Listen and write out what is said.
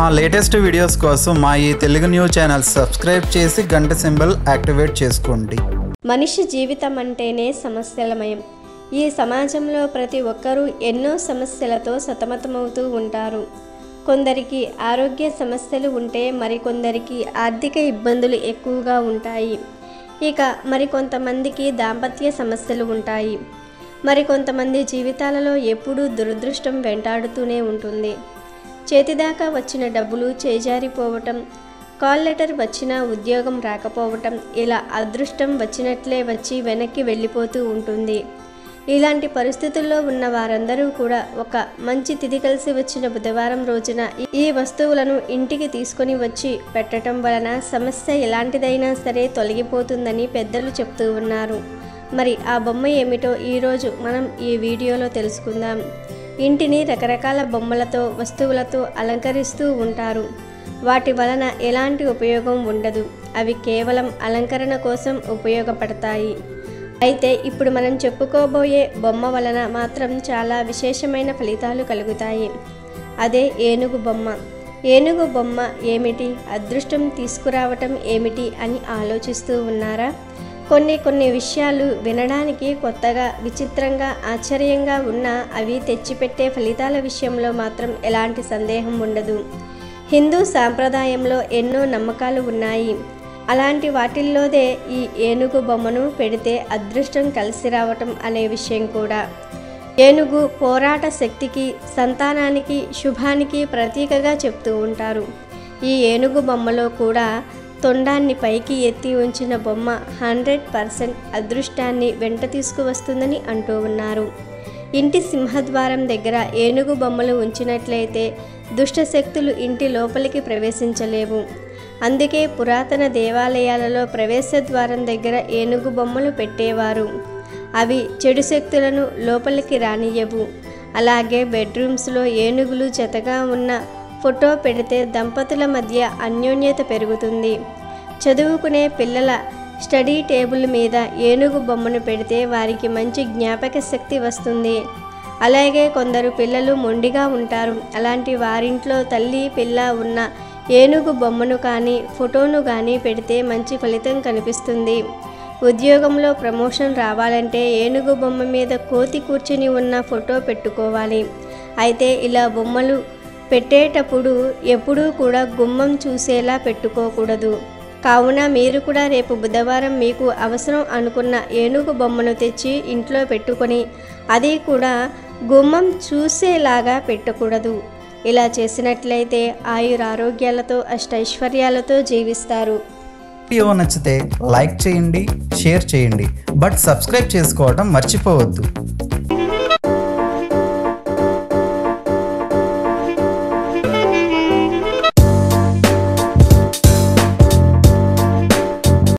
మా latest videos కోసం మా ఈ తెలుగు న్యూస్ ఛానల్ సబ్స్క్రైబ్ చేసి గంట సింబల్ యాక్టివేట్ చేసుకోండి మనిషి జీవితం అంటేనే సమస్యలమయం ఈ సమాజంలో ప్రతి ఒక్కరూ ఎన్నో సమస్యలతో సతమతమవుతూ ఉంటారు కొందరికి ఆరోగ్య సమస్యలు ఉంటే మరికొందరికి ఆర్థిక ఇబ్బందులు ఎక్కువగా ఉంటాయి ఇక మరికొంతమందికి దాంపత్య సమస్యలు ఉంటాయి మరికొంతమంది జీవితాలలో ఎప్పుడూ దురదృష్టం వెంటాడుతూనే ఉంటుంది చేతిదాకా వచ్చిన డబ్బులు చేజారిపోవటం కాల్ లెటర్ వచ్చినా ఉద్యోగం రాకపోవటం ఇలా అదృష్టం వచ్చినట్లే వచ్చి వెనక్కి వెళ్ళిపోతూ ఉంటుంది ఇలాంటి పరిస్థితుల్లో ఉన్న వారందరూ కూడా ఒక మంచి తిథి కలిసి వచ్చిన బుధవారం రోజున ఈ వస్తువులను ఇంటికి తీసుకొని వచ్చి పెట్టడం వలన సమస్య ఎలాంటిదైనా సరే తొలగిపోతుందని పెద్దలు చెప్తూ ఉన్నారు మరి ఆ బొమ్మ ఏమిటో ఈరోజు మనం ఈ వీడియోలో తెలుసుకుందాం ఇంటిని రకరకాల బొమ్మలతో వస్తువులతో అలంకరిస్తూ ఉంటారు వాటి వలన ఎలాంటి ఉపయోగం ఉండదు అవి కేవలం అలంకరణ కోసం ఉపయోగపడతాయి అయితే ఇప్పుడు మనం చెప్పుకోబోయే బొమ్మ వలన మాత్రం చాలా విశేషమైన ఫలితాలు కలుగుతాయి అదే ఏనుగు బొమ్మ ఏనుగు బొమ్మ ఏమిటి అదృష్టం తీసుకురావటం ఏమిటి అని ఆలోచిస్తూ ఉన్నారా కొన్ని కొన్ని విషయాలు వినడానికి కొత్తగా విచిత్రంగా ఆశ్చర్యంగా ఉన్నా అవి తెచ్చిపెట్టే ఫలితాల విషయంలో మాత్రం ఎలాంటి సందేహం ఉండదు హిందూ సాంప్రదాయంలో ఎన్నో నమ్మకాలు ఉన్నాయి అలాంటి వాటిల్లోదే ఈ ఏనుగు బొమ్మను పెడితే అదృష్టం కలిసి రావటం అనే విషయం కూడా ఏనుగు పోరాట శక్తికి సంతానానికి శుభానికి ప్రతీకగా చెప్తూ ఉంటారు ఈ ఏనుగు బొమ్మలో కూడా తొండాన్ని పైకి ఎత్తి ఉంచిన బొమ్మ హండ్రెడ్ పర్సెంట్ అదృష్టాన్ని వెంట తీసుకువస్తుందని అంటూ ఉన్నారు ఇంటి సింహద్వారం దగ్గర ఏనుగు బొమ్మలు ఉంచినట్లయితే దుష్టశక్తులు ఇంటి లోపలికి ప్రవేశించలేవు అందుకే పురాతన దేవాలయాలలో ప్రవేశ ద్వారం దగ్గర ఏనుగు బొమ్మలు పెట్టేవారు అవి చెడు శక్తులను లోపలికి రానియవు అలాగే బెడ్రూమ్స్లో ఏనుగులు జతగా ఉన్న ఫోటో పెడితే దంపతుల మధ్య అన్యోన్యత పెరుగుతుంది చదువుకునే పిల్లల స్టడీ టేబుల్ మీద ఏనుగు బొమ్మను పెడితే వారికి మంచి జ్ఞాపక శక్తి వస్తుంది అలాగే కొందరు పిల్లలు మొండిగా ఉంటారు అలాంటి వారింట్లో తల్లి పిల్ల ఉన్న ఏనుగు బొమ్మను కానీ ఫోటోను కానీ పెడితే మంచి ఫలితం కనిపిస్తుంది ఉద్యోగంలో ప్రమోషన్ రావాలంటే ఏనుగు బొమ్మ మీద కోతి కూర్చుని ఉన్న ఫోటో పెట్టుకోవాలి అయితే ఇలా బొమ్మలు పెట్టేటప్పుడు ఎప్పుడూ కూడా గుమ్మం చూసేలా పెట్టుకోకూడదు కావున మీరు కూడా రేపు బుధవారం మీకు అవసరం అనుకున్న ఏనుగు బొమ్మను తెచ్చి ఇంట్లో పెట్టుకొని అది కూడా గుమ్మం చూసేలాగా పెట్టకూడదు ఇలా చేసినట్లయితే ఆయురారోగ్యాలతో అష్టైశ్వర్యాలతో జీవిస్తారు వీడియో నచ్చితే లైక్ చేయండి షేర్ చేయండి బట్ సబ్స్క్రైబ్ చేసుకోవడం మర్చిపోవద్దు